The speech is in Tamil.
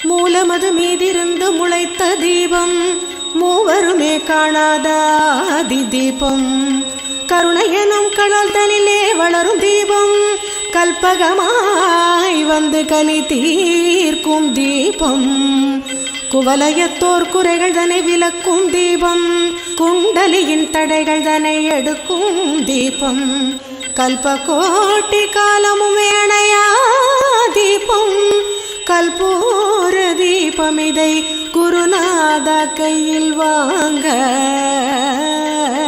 மூலமது மீதிருந்து முளைத்த தீபம் மூவருமே காணாத ஆதி தீபம் கருணை எனும் கடல் தனிலே வளரும் தீபம் கல்பகமாய் வந்து கலி தீர்க்கும் தீபம் குவலயத்தோர் குறைகள் தனை விளக்கும் தீபம் குண்டலியின் தடைகள் தனை எடுக்கும் தீபம் கல்பகோட்டி காலமும் வேணையா தீபம் கல்பூர தீபம் இதை குருநாத கையில் வாங்க